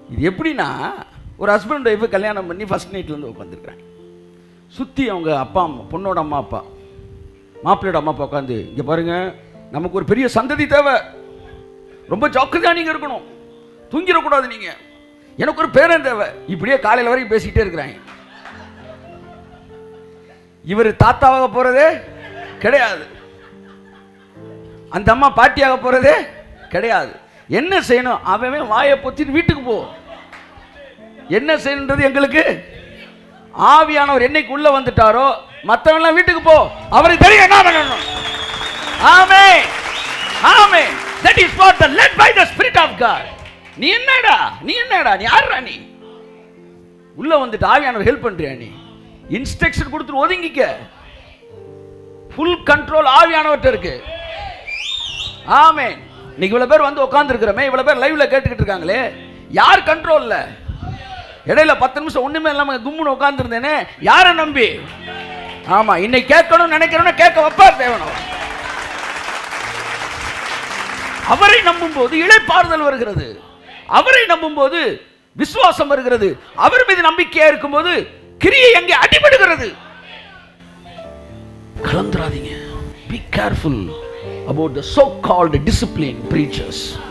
இது எப்படின்னா ஒரு ஹஸ்பண்ட் ஒய்ஃபு கல்யாணம் பண்ணி ஃபர்ஸ்ட் நைட்லேருந்து உட்காந்துருக்குறாங்க சுற்றி அவங்க அப்பா அம்மா பொண்ணோட அம்மா அப்பா மாப்பிள்ளையோட அம்மா அப்பா உட்காந்து இங்கே பாருங்க நமக்கு ஒரு பெரிய சந்ததி தேவை ரொம்ப ஜாக்கிரதையாக நீங்கள் இருக்கணும் தூங்கிடக்கூடாது நீங்கள் எனக்கு ஒரு பேரன் தேவை இப்படியே காலையில் வரைக்கும் பேசிக்கிட்டே இருக்கிறாங்க இவர் தாத்தாவாக போகிறதே கிடையாது அந்த அம்மா பாட்டியாக போகிறதே கிடையாது என்ன செய்யணும் அவன் வாயை பொத்திட்டு வீட்டுக்கு போ என்ன செய்யணுன்றது எங்களுக்கு ஆவியானவர் என்னைக்கு உள்ள வந்துட்டாரோ மற்றவன்லாம் வீட்டுக்கு போ அவருக்கு தெரியும் என்ன பண்ணணும் ஆமே ஆமே that is what the led by the spirit of God நீ என்னடா நீ என்னடா நீ யாருடா நீ உள்ள வந்துட்டு ஆவியானவர் ஹெல்ப் பண்றியா நீ இன்ஸ்ட்ரக்ஷன் கொடுத்துட்டு ஒதுங்கிக்க ஃபுல் கண்ட்ரோல் ஆவியானவர்கிட்ட இருக்கு ஆமென் இன்னைக்கு இவ்வளவு பேர் வந்து உட்கார்ந்துருக்கிறோமே இவ்வளவு பேர் லைவ்ல கேட்டுக்கிட்டு இருக்காங்களே யார் கண்ட்ரோல்ல இடையில பத்து நிமிஷம் ஒண்ணுமே இல்லாம கும்முன்னு உட்கார்ந்துருந்தேனே யாரை நம்பி ஆமா இன்னைக்கு கேட்கணும்னு நினைக்கிறோன்னா கேட்க வைப்பார் தேவனோ அவரை நம்பும்போது இளைப்பாறுதல் வருகிறது அவரை நம்பும்போது விசுவாசம் வருகிறது அவர் மீது நம்பிக்கையா இருக்கும்போது கிரியை எங்கே அடிபடுகிறது கலந்துராதீங்க be careful about the so called discipline preachers